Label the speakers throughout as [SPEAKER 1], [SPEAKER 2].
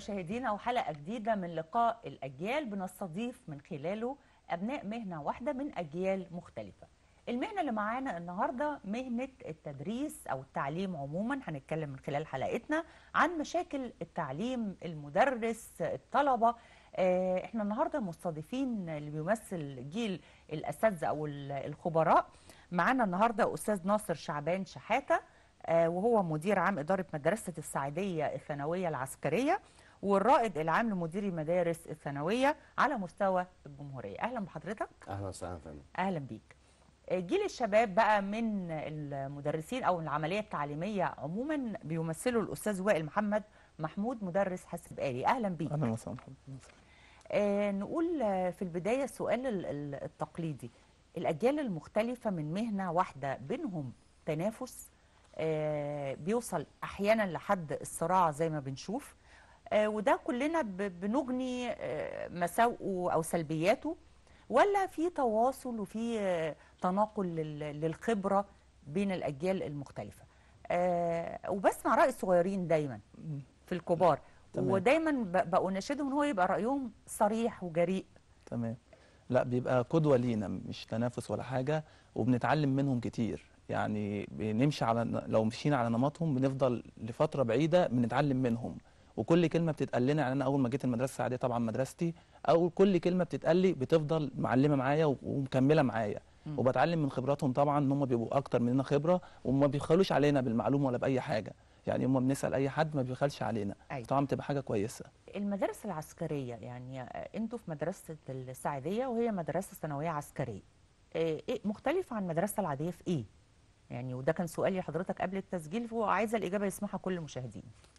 [SPEAKER 1] مشاهدينا وحلقة جديدة من لقاء الأجيال بنستضيف من خلاله أبناء مهنة واحدة من أجيال مختلفة المهنة اللي معانا النهاردة مهنة التدريس أو التعليم عموما هنتكلم من خلال حلقتنا عن مشاكل التعليم المدرس الطلبة آه، احنا النهاردة مستضيفين اللي بيمثل جيل الأساتذة أو ال- الخبراء معانا النهاردة أستاذ ناصر شعبان شحاتة آه، وهو مدير عام إدارة مدرسة السعيدية الثانوية العسكرية والرائد العام لمديري مدارس الثانوية على مستوى الجمهورية أهلا بحضرتك
[SPEAKER 2] اهلا وسهلا فندم
[SPEAKER 1] أهلا بيك آه، جيل الشباب بقى من المدرسين أو العملية التعليمية عموما بيمثلوا الأستاذ وائل محمد محمود مدرس حاسب آلي أهلا بيك
[SPEAKER 3] اهلا وسهلا حضرتك
[SPEAKER 1] آه، نقول آه، في البداية السؤال ال- ال- التقليدي الأجيال المختلفة من مهنة واحدة بينهم تنافس آه، بيوصل أحيانا لحد الصراع زي ما بنشوف آه، وده كلنا ب- بنجني آه، مساوئه أو سلبياته ولا في تواصل وفي آه، تناقل لل- للخبرة بين الأجيال المختلفة آه، وبسمع رأي الصغيرين دايما في الكبار
[SPEAKER 3] تمام.
[SPEAKER 1] ودايما ب- بقوا نشدهم ان هو يبقى رايهم صريح وجريء
[SPEAKER 3] تمام لا بيبقى قدوة لينا مش تنافس ولا حاجة وبنتعلم منهم كتير يعني بنمشي على لو مشينا على نمطهم بنفضل لفترة بعيدة بنتعلم منهم وكل كلمة بتتقال لنا يعني أنا أول ما جيت المدرسة السعودية طبعا مدرستي أول كل كلمة بتتقال لي بتفضل معلمة معايا و- ومكملة معايا وبتعلم من خبراتهم طبعا ان هم بيبقوا اكتر مننا خبره وما بيبخلوش علينا بالمعلومه ولا باي حاجه يعني هم بنسال اي حد ما بيبخلش علينا
[SPEAKER 1] أيوة.
[SPEAKER 3] طبعا بتبقى حاجه كويسه
[SPEAKER 1] المدارس العسكريه يعني آه، انتوا في مدرسه السعيديه وهي مدرسه ثانويه عسكريه آه، إيه مختلفه عن المدرسه العاديه في ايه يعني وده كان سؤالي لحضرتك قبل التسجيل وعايزه الاجابه يسمعها كل المشاهدين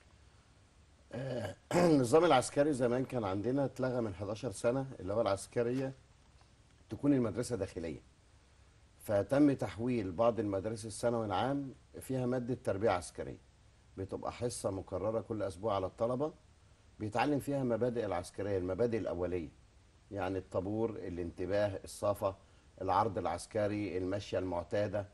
[SPEAKER 2] النظام العسكري زمان كان عندنا اتلغى من 11 سنه اللي هو العسكريه تكون المدرسه داخليه فتم تحويل بعض المدارس الثانوي العام فيها ماده تربيه عسكريه بتبقى حصه مكرره كل اسبوع على الطلبه بيتعلم فيها مبادئ العسكريه المبادئ الاوليه يعني الطابور الانتباه الصفا العرض العسكري المشيه المعتاده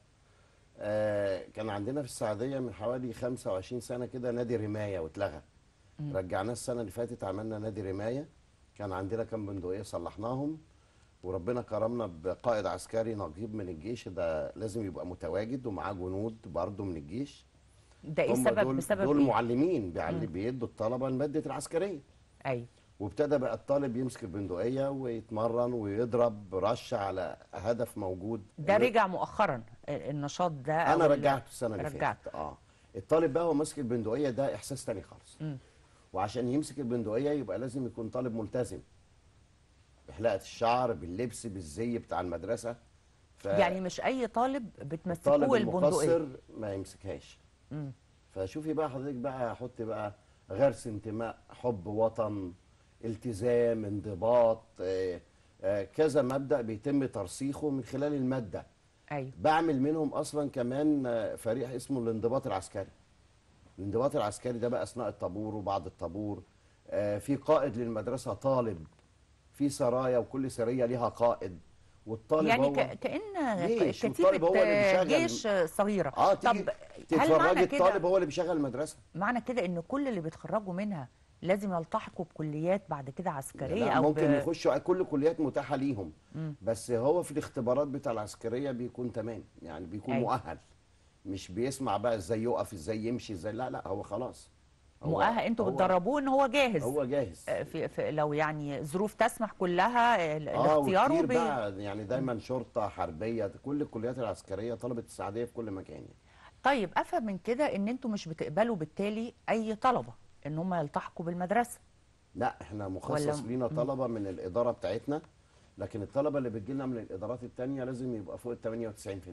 [SPEAKER 2] آه كان عندنا في السعوديه من حوالي 25 سنه كده نادي رمايه واتلغى رجعناه السنه اللي فاتت عملنا نادي رمايه كان عندنا كام بندقيه صلحناهم وربنا كرمنا بقائد عسكري نقيب من الجيش ده لازم يبقى متواجد ومعاه جنود برضه من الجيش
[SPEAKER 1] ده ايه
[SPEAKER 2] هم
[SPEAKER 1] السبب
[SPEAKER 2] دول
[SPEAKER 1] بسبب
[SPEAKER 2] دول
[SPEAKER 1] ايه
[SPEAKER 2] معلمين بيعلم بيدوا الطلبه الماده العسكريه
[SPEAKER 1] ايوه
[SPEAKER 2] وابتدى بقى الطالب يمسك البندقيه ويتمرن ويضرب رش على هدف موجود
[SPEAKER 1] ده رجع مؤخرا آه، النشاط ده أو
[SPEAKER 2] انا
[SPEAKER 1] ال-
[SPEAKER 2] رجعته السنه اللي
[SPEAKER 1] رجعت
[SPEAKER 2] فاتت اه الطالب بقى هو ماسك البندقيه ده احساس تاني خالص
[SPEAKER 1] مم.
[SPEAKER 2] وعشان يمسك البندقيه يبقى لازم يكون طالب ملتزم بحلاقه الشعر باللبس بالزي بتاع المدرسه ف...
[SPEAKER 1] يعني مش اي طالب
[SPEAKER 2] الطالب
[SPEAKER 1] بتمسكوه البندقيه
[SPEAKER 2] المقصر ما يمسكهاش
[SPEAKER 1] مم.
[SPEAKER 2] فشوفي بقى حضرتك بقى حط بقى غرس انتماء حب وطن التزام انضباط آه، آه، كذا مبدأ بيتم ترسيخه من خلال المادة
[SPEAKER 1] ايوه
[SPEAKER 2] بعمل منهم اصلا كمان آه، فريق اسمه الانضباط العسكري الانضباط العسكري ده بقى اثناء الطابور وبعد الطابور آه، في قائد للمدرسة طالب في سرايا وكل سرية ليها قائد والطالب
[SPEAKER 1] يعني
[SPEAKER 2] هو
[SPEAKER 1] ك- كأن
[SPEAKER 2] جيش، والطالب هو اللي
[SPEAKER 1] كتيبة
[SPEAKER 2] بيشغل-
[SPEAKER 1] جيش صغيرة
[SPEAKER 2] اه تيجي
[SPEAKER 1] طب هل
[SPEAKER 2] تتفرجي
[SPEAKER 1] معنى
[SPEAKER 2] الطالب
[SPEAKER 1] كده
[SPEAKER 2] هو اللي بيشغل المدرسة
[SPEAKER 1] معنى كده ان كل اللي بيتخرجوا منها لازم يلتحقوا بكليات بعد كده عسكرية
[SPEAKER 2] لا
[SPEAKER 1] او
[SPEAKER 2] ممكن
[SPEAKER 1] ب...
[SPEAKER 2] يخشوا كل كليات متاحه ليهم
[SPEAKER 1] مم.
[SPEAKER 2] بس هو في الاختبارات بتاع العسكريه بيكون تمام يعني بيكون
[SPEAKER 1] أيوة.
[SPEAKER 2] مؤهل مش بيسمع بقى ازاي يقف ازاي يمشي ازاي لا لا هو خلاص هو
[SPEAKER 1] مؤهل انتوا
[SPEAKER 2] هو-
[SPEAKER 1] بتدربوه ان هو جاهز
[SPEAKER 2] هو جاهز
[SPEAKER 1] آه، في, في لو يعني ظروف تسمح كلها آه، ال-
[SPEAKER 2] اه
[SPEAKER 1] الاختيار
[SPEAKER 2] وكتير
[SPEAKER 1] وبي...
[SPEAKER 2] بقى يعني دايما شرطه حربيه كل الكليات العسكريه طلبت السعوديه في كل مكان يعني.
[SPEAKER 1] طيب افهم من كده ان انتوا مش بتقبلوا بالتالي اي طلبة ان هم يلتحقوا بالمدرسة
[SPEAKER 2] لا احنا مخصص
[SPEAKER 1] ولا-
[SPEAKER 2] لينا طلبه من الاداره بتاعتنا لكن الطلبه اللي بتجي لنا من الادارات التانية لازم يبقى فوق ال 98%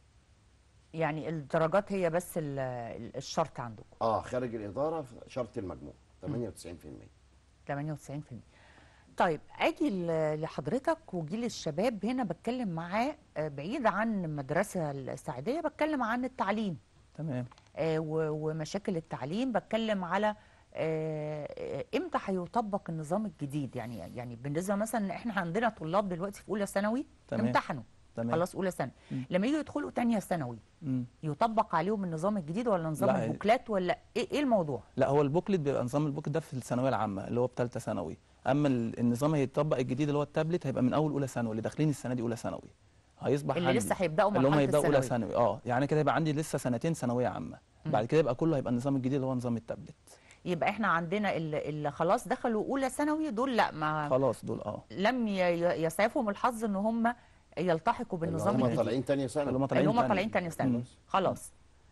[SPEAKER 1] يعني الدرجات هي بس ال- ال- الشرط عندكم
[SPEAKER 2] اه خارج الاداره شرط المجموع 98%
[SPEAKER 1] 98% طيب اجي ل- لحضرتك وجيل الشباب هنا بتكلم معاه آه، بعيد عن المدرسه السعيديه بتكلم عن التعليم
[SPEAKER 3] تمام
[SPEAKER 1] آه، و- ومشاكل التعليم بتكلم على آه، آه، امتى هيطبق النظام الجديد يعني يعني بالنسبه مثلا احنا عندنا طلاب دلوقتي في اولى ثانوي
[SPEAKER 3] تمام.
[SPEAKER 1] امتحنوا
[SPEAKER 3] تمام
[SPEAKER 1] خلاص اولى ثانوي
[SPEAKER 3] مم.
[SPEAKER 1] لما يجوا يدخلوا تانية ثانوي
[SPEAKER 3] مم.
[SPEAKER 1] يطبق عليهم النظام الجديد ولا نظام
[SPEAKER 3] لا،
[SPEAKER 1] البوكلات ولا ايه ايه الموضوع
[SPEAKER 3] لا هو البوكلت بيبقى نظام البوكلت ده في الثانويه العامه اللي هو في ثالثه ثانوي اما ال- النظام هيتطبق الجديد اللي هو التابلت هيبقى من اول اولى ثانوي اللي داخلين السنه دي اولى ثانوي هيصبح
[SPEAKER 1] اللي
[SPEAKER 3] عندي
[SPEAKER 1] لسه هيبداوا
[SPEAKER 3] اللي هم
[SPEAKER 1] مرحله
[SPEAKER 3] هيبداوا اولى
[SPEAKER 1] الثانوي
[SPEAKER 3] ثانوي اه يعني كده يبقى عندي لسه سنتين ثانويه عامه بعد كده يبقى كله هيبقى النظام الجديد اللي هو نظام التابلت
[SPEAKER 1] يبقى احنا عندنا اللي, اللي خلاص دخلوا اولى ثانوي دول لا ما
[SPEAKER 3] خلاص دول اه
[SPEAKER 1] لم ي- ي- يسعفهم الحظ ان هم يلتحقوا بالنظام
[SPEAKER 2] اللي هم
[SPEAKER 1] الجديد
[SPEAKER 2] طالعين تانية سنة
[SPEAKER 3] اللي هم
[SPEAKER 1] اللي
[SPEAKER 3] طالعين
[SPEAKER 1] هم
[SPEAKER 3] تاني.
[SPEAKER 1] طالعين تاني ثانوي
[SPEAKER 3] مم.
[SPEAKER 1] خلاص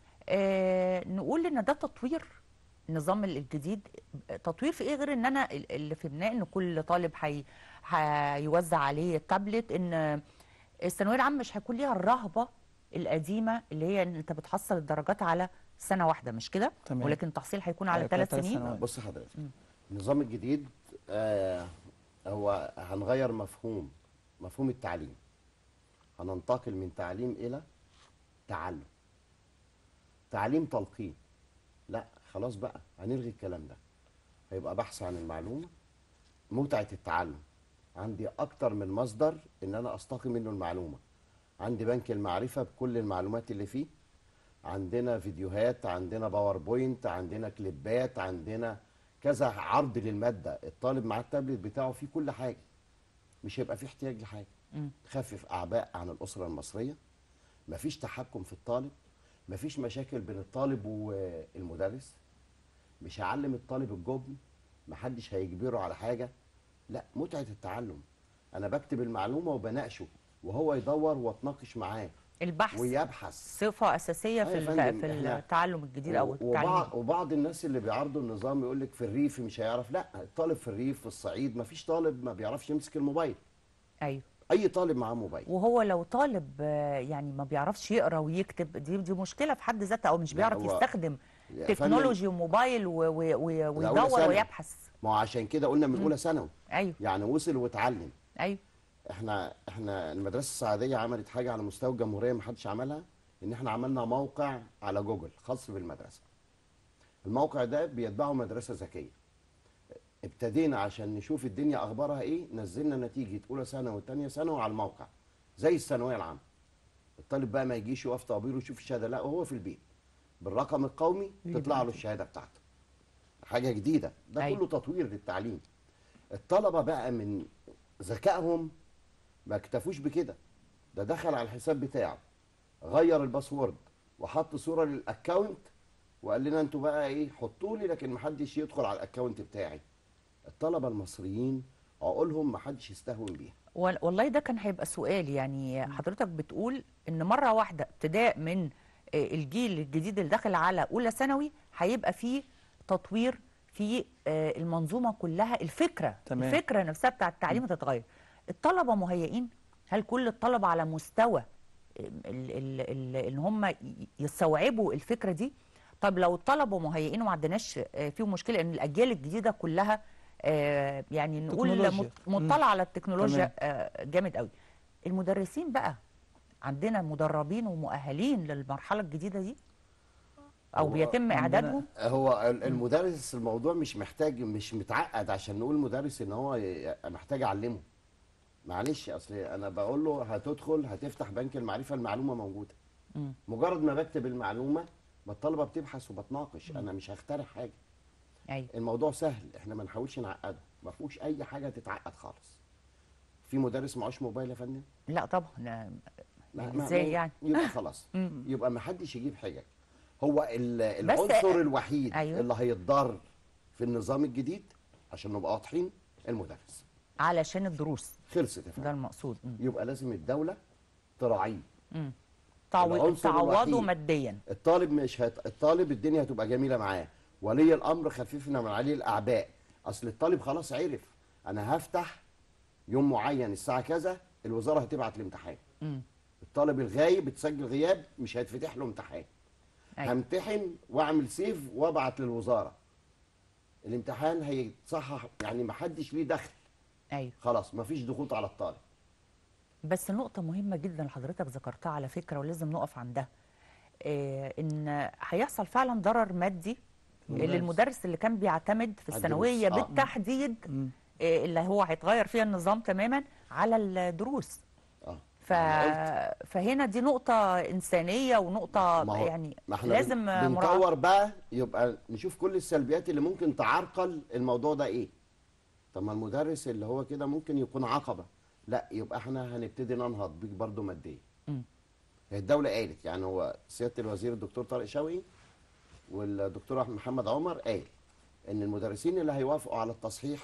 [SPEAKER 1] آه نقول ان ده تطوير النظام الجديد تطوير في ايه غير ان انا ال- اللي فهمناه ان كل طالب هي هيوزع عليه التابلت ان الثانويه العامه مش هيكون ليها الرهبه القديمه اللي هي ان انت بتحصل الدرجات على سنه واحده مش كده
[SPEAKER 3] تمام.
[SPEAKER 1] ولكن التحصيل هيكون على
[SPEAKER 3] هيبقى
[SPEAKER 1] ثلاث
[SPEAKER 3] ثلاث
[SPEAKER 1] سنين
[SPEAKER 3] سنوات.
[SPEAKER 2] بص حضرتك النظام الجديد آه هو هنغير مفهوم مفهوم التعليم هننتقل من تعليم إلى تعلم تعليم تلقين لا خلاص بقى هنلغي الكلام ده هيبقى بحث عن المعلومة متعة التعلم عندي أكتر من مصدر إن أنا أستقي منه المعلومة عندي بنك المعرفة بكل المعلومات اللي فيه عندنا فيديوهات عندنا باوربوينت عندنا كليبات عندنا كذا عرض للمادة الطالب مع التابلت بتاعه فيه كل حاجة مش هيبقى فيه احتياج لحاجة
[SPEAKER 1] مم.
[SPEAKER 2] تخفف أعباء عن الأسرة المصرية مفيش تحكم في الطالب مفيش مشاكل بين الطالب والمدرس مش هعلم الطالب الجبن محدش هيجبره على حاجة لا متعة التعلم أنا بكتب المعلومة وبناقشه وهو يدور واتناقش معاه
[SPEAKER 1] البحث
[SPEAKER 2] ويبحث
[SPEAKER 1] صفه اساسيه في
[SPEAKER 2] أيوة يا
[SPEAKER 1] الت-
[SPEAKER 2] فندم،
[SPEAKER 1] في
[SPEAKER 2] إحنا-
[SPEAKER 1] التعلم الجديد او التعليم
[SPEAKER 2] وبعض, وبعض الناس اللي بيعارضوا النظام يقول لك في الريف مش هيعرف لا الطالب في الريف في الصعيد ما فيش طالب ما بيعرفش يمسك الموبايل
[SPEAKER 1] ايوه
[SPEAKER 2] اي طالب معاه موبايل
[SPEAKER 1] وهو لو طالب آه، يعني ما بيعرفش يقرا ويكتب دي دي مشكله في حد ذاتها او مش
[SPEAKER 2] لا،
[SPEAKER 1] بيعرف
[SPEAKER 2] هو-
[SPEAKER 1] يستخدم
[SPEAKER 2] يا
[SPEAKER 1] تكنولوجي وموبايل و- و- و-
[SPEAKER 2] أولى
[SPEAKER 1] ويدور
[SPEAKER 2] ثانوي.
[SPEAKER 1] ويبحث
[SPEAKER 2] ما هو عشان كده قلنا من اولى ثانوي
[SPEAKER 1] ايوه
[SPEAKER 2] يعني وصل واتعلم
[SPEAKER 1] ايوه
[SPEAKER 2] احنا احنا المدرسه السعوديه عملت حاجه على مستوى الجمهوريه ما حدش عملها ان احنا عملنا موقع على جوجل خاص بالمدرسه الموقع ده بيتبعه مدرسه ذكيه ابتدينا عشان نشوف الدنيا اخبارها ايه نزلنا نتيجه اولى ثانوي وثانيه ثانوي على الموقع زي الثانويه العامه الطالب بقى ما يجيش يقف طوابير ويشوف الشهاده لا وهو في البيت بالرقم القومي تطلع له الشهاده بتاعته حاجه جديده ده
[SPEAKER 1] أيوة.
[SPEAKER 2] كله تطوير للتعليم الطلبه بقى من ذكائهم ما اكتفوش بكده ده دخل على الحساب بتاعه غير الباسورد وحط صوره للاكونت وقال لنا انتوا بقى ايه حطوا لي لكن محدش يدخل على الاكونت بتاعي الطلبه المصريين عقولهم محدش يستهون بيها
[SPEAKER 1] وال- والله ده كان هيبقى سؤال يعني حضرتك بتقول ان مره واحده ابتداء من آه، الجيل الجديد اللي داخل على اولى ثانوي هيبقى فيه تطوير في آه، المنظومه كلها الفكره
[SPEAKER 3] تمام.
[SPEAKER 1] الفكره نفسها بتاع التعليم هتتغير الطلبه مهيئين هل كل الطلبه على مستوى آه، ال- ال- ال- ان هم ي- يستوعبوا الفكره دي طب لو الطلبه مهيئين وما عندناش آه، فيهم مشكله ان الاجيال الجديده كلها آه، يعني نقول
[SPEAKER 3] تكنولوجيا.
[SPEAKER 1] مط- مطلع على التكنولوجيا
[SPEAKER 3] تمام.
[SPEAKER 1] آه، جامد قوي المدرسين بقى عندنا مدربين ومؤهلين للمرحله الجديده دي او
[SPEAKER 2] هو
[SPEAKER 1] بيتم
[SPEAKER 3] عندنا-
[SPEAKER 1] اعدادهم
[SPEAKER 2] هو ال- المدرس الموضوع مش محتاج مش متعقد عشان نقول مدرس ان هو ي- محتاج اعلمه معلش اصل انا بقول له هتدخل هتفتح بنك المعرفه المعلومه موجوده
[SPEAKER 1] مم.
[SPEAKER 2] مجرد ما بكتب المعلومه ما الطلبه بتبحث وبتناقش انا مش هخترع حاجه
[SPEAKER 1] ايوه
[SPEAKER 2] الموضوع سهل احنا ما نحاولش نعقده ما فيهوش اي حاجه تتعقد خالص في مدرس معهوش موبايل يا فندم
[SPEAKER 1] لا طبعا لا،
[SPEAKER 2] لا،
[SPEAKER 1] يعني
[SPEAKER 2] ما-
[SPEAKER 1] ازاي
[SPEAKER 2] ما-
[SPEAKER 1] يعني
[SPEAKER 2] يبقى خلاص
[SPEAKER 1] مم.
[SPEAKER 2] يبقى ما حدش يجيب حجج هو ال-
[SPEAKER 1] بس-
[SPEAKER 2] العنصر الوحيد
[SPEAKER 1] أيوة.
[SPEAKER 2] اللي هيتضر في النظام الجديد عشان نبقى واضحين المدرس
[SPEAKER 1] علشان الدروس
[SPEAKER 2] خلصت يا
[SPEAKER 1] ده
[SPEAKER 2] فندم
[SPEAKER 1] المقصود مم.
[SPEAKER 2] يبقى لازم الدوله تراعيه
[SPEAKER 1] مم. تعوي-
[SPEAKER 2] العنصر
[SPEAKER 1] تعوضه
[SPEAKER 2] الوحيد.
[SPEAKER 1] ماديا
[SPEAKER 2] الطالب مش هت... الطالب الدنيا هتبقى جميله معاه ولي الامر خففنا من عليه الاعباء اصل الطالب خلاص عرف انا هفتح يوم معين الساعه كذا الوزاره هتبعت الامتحان
[SPEAKER 1] مم.
[SPEAKER 2] الطالب الغايب بتسجل غياب مش هيتفتح له امتحان
[SPEAKER 1] أيوة.
[SPEAKER 2] همتحن واعمل سيف وابعت للوزاره الامتحان هيتصحح يعني ما حدش ليه دخل
[SPEAKER 1] ايوه
[SPEAKER 2] خلاص ما فيش ضغوط على الطالب
[SPEAKER 1] بس نقطة مهمة جدا اللي حضرتك ذكرتها على فكرة ولازم نقف عندها إيه إن هيحصل فعلا ضرر مادي
[SPEAKER 3] المدرس.
[SPEAKER 1] للمدرس اللي كان بيعتمد في
[SPEAKER 2] على
[SPEAKER 1] الثانوية
[SPEAKER 2] الدروس. آه.
[SPEAKER 1] بالتحديد
[SPEAKER 3] مم.
[SPEAKER 1] إيه اللي هو هيتغير فيها النظام تماما على الدروس
[SPEAKER 2] اه
[SPEAKER 1] ف...
[SPEAKER 2] أنا
[SPEAKER 1] فهنا دي نقطة إنسانية ونقطة
[SPEAKER 2] ما هو-
[SPEAKER 1] يعني
[SPEAKER 2] ما احنا
[SPEAKER 1] لازم
[SPEAKER 2] بن-
[SPEAKER 1] مراعاة
[SPEAKER 2] بنطور بقى يبقى نشوف كل السلبيات اللي ممكن تعرقل الموضوع ده ايه طب ما المدرس اللي هو كده ممكن يكون عقبة لا يبقى احنا هنبتدي ننهض بيك برضه ماديا
[SPEAKER 1] مم.
[SPEAKER 2] هي الدولة قالت يعني هو سيادة الوزير الدكتور طارق شوقي والدكتور أحمد محمد عمر قال ان المدرسين اللي هيوافقوا على التصحيح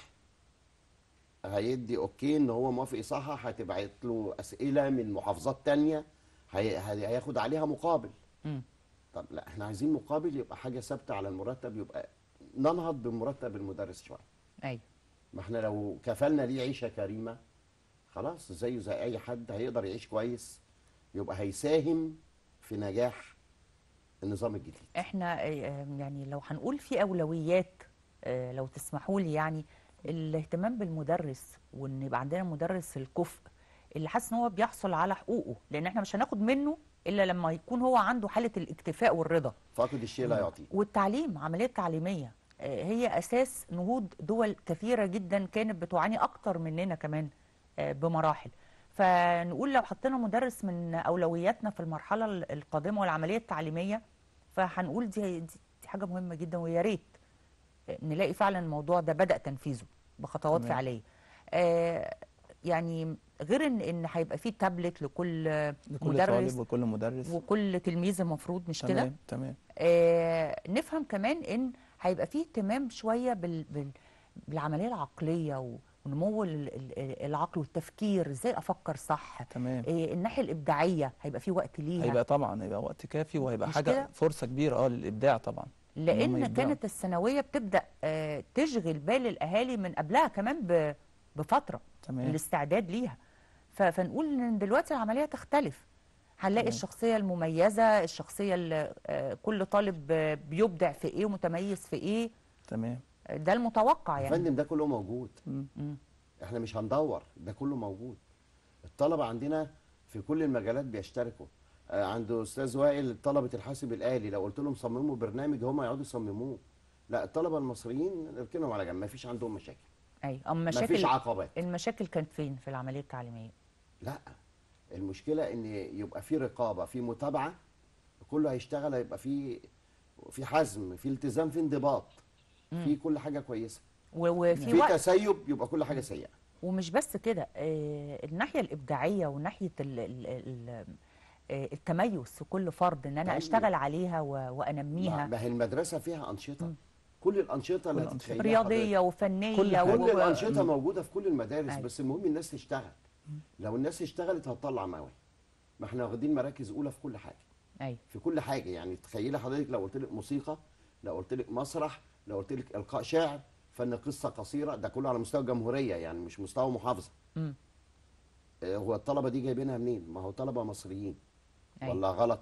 [SPEAKER 2] هيدي اوكي ان هو موافق يصحح هتبعت له اسئله من محافظات تانية هي هي- هياخد عليها مقابل
[SPEAKER 1] مم.
[SPEAKER 2] طب لا احنا عايزين مقابل يبقى حاجه ثابته على المرتب يبقى ننهض بمرتب المدرس شويه
[SPEAKER 1] أيوة
[SPEAKER 2] ما احنا لو كفلنا ليه عيشه كريمه خلاص زيه زي اي حد هيقدر يعيش كويس يبقى هيساهم في نجاح النظام الجديد
[SPEAKER 1] احنا آه، يعني لو هنقول في اولويات آه، لو تسمحوا لي يعني الاهتمام بالمدرس وان يبقى عندنا مدرس الكفء اللي حاسس ان هو بيحصل على حقوقه لان احنا مش هناخد منه الا لما يكون هو عنده حاله الاكتفاء والرضا
[SPEAKER 2] فاقد الشيء لا يعطيه
[SPEAKER 1] والتعليم عمليه تعليميه آه، هي اساس نهوض دول كثيره جدا كانت بتعاني اكتر مننا كمان آه، بمراحل فنقول لو حطينا مدرس من اولوياتنا في المرحله ال- القادمه والعمليه التعليميه فهنقول دي دي دي حاجه مهمه جدا ويا ريت آه، نلاقي فعلا الموضوع ده بدا تنفيذه بخطوات
[SPEAKER 3] تمام.
[SPEAKER 1] فعليه آه، يعني غير ان ان هيبقى فيه تابلت لكل آه،
[SPEAKER 3] لكل
[SPEAKER 1] مدرس
[SPEAKER 3] طالب وكل مدرس
[SPEAKER 1] وكل تلميذ المفروض مش كده
[SPEAKER 3] تمام تمام
[SPEAKER 1] آه، نفهم كمان ان هيبقى فيه اهتمام شويه بال... بال... بالعمليه العقليه و- ونمو ال- ال- العقل والتفكير ازاي افكر صح
[SPEAKER 3] تمام
[SPEAKER 1] آه، الناحيه الابداعيه هيبقى فيه وقت ليها
[SPEAKER 3] هيبقى طبعا هيبقى وقت كافي وهيبقى
[SPEAKER 1] مش
[SPEAKER 3] حاجه
[SPEAKER 1] كده؟
[SPEAKER 3] فرصه كبيره اه للابداع طبعا إن هم
[SPEAKER 1] لان
[SPEAKER 3] يبدعوا.
[SPEAKER 1] كانت الثانويه بتبدا آه، تشغل بال الاهالي من قبلها كمان ب... بفتره
[SPEAKER 3] تمام
[SPEAKER 1] الاستعداد ليها ف... فنقول ان دلوقتي العمليه تختلف هنلاقي
[SPEAKER 3] تمام.
[SPEAKER 1] الشخصيه المميزه الشخصيه اللي آه، كل طالب آه، بيبدع في ايه ومتميز في ايه
[SPEAKER 3] تمام
[SPEAKER 1] ده المتوقع
[SPEAKER 2] يا
[SPEAKER 1] يعني
[SPEAKER 2] فندم ده كله موجود
[SPEAKER 3] مم.
[SPEAKER 1] مم.
[SPEAKER 2] احنا مش هندور ده كله موجود الطلبه عندنا في كل المجالات بيشتركوا آه، عند استاذ وائل طلبه الحاسب الالي لو قلت لهم صمموا برنامج هم يقعدوا يصمموه لا الطلبه المصريين اركنهم على جنب ما فيش عندهم مشاكل
[SPEAKER 1] اي اما
[SPEAKER 2] ما فيش
[SPEAKER 1] مشاكل
[SPEAKER 2] عقبات
[SPEAKER 1] المشاكل كانت فين في العمليه التعليميه
[SPEAKER 2] لا المشكله ان يبقى في رقابه في متابعه كله هيشتغل هيبقى في في حزم في التزام في انضباط في كل حاجه كويسه
[SPEAKER 1] و- وفي
[SPEAKER 2] في
[SPEAKER 1] وقت
[SPEAKER 2] تسيب يبقى كل حاجه سيئه
[SPEAKER 1] ومش بس كده آه، الناحيه الابداعيه وناحيه ال ال ال آه، التميز في كل فرد ان انا
[SPEAKER 2] طيب.
[SPEAKER 1] اشتغل عليها و-
[SPEAKER 2] ما
[SPEAKER 1] وانميها
[SPEAKER 2] ما هي المدرسه فيها انشطه
[SPEAKER 1] مم.
[SPEAKER 2] كل الانشطه اللي
[SPEAKER 3] كل الأنشطة.
[SPEAKER 2] هتتخيليها
[SPEAKER 1] رياضيه وفنيه
[SPEAKER 3] كل حاجة.
[SPEAKER 2] كل
[SPEAKER 1] و-
[SPEAKER 2] الانشطه موجوده في كل المدارس
[SPEAKER 1] أيوة.
[SPEAKER 2] بس المهم الناس تشتغل لو الناس اشتغلت هتطلع مواهب ما احنا واخدين مراكز اولى في كل حاجه
[SPEAKER 1] ايوه
[SPEAKER 2] في كل حاجه يعني تخيلي حضرتك لو قلت لك موسيقى لو قلت لك مسرح لو قلت لك القاء شعر فن قصه قصيره ده كله على مستوى الجمهوريه يعني مش مستوى محافظه
[SPEAKER 1] مم.
[SPEAKER 2] آه، هو الطلبه دي جايبينها منين ما هو طلبه مصريين
[SPEAKER 1] أيوة.
[SPEAKER 2] ولا غلط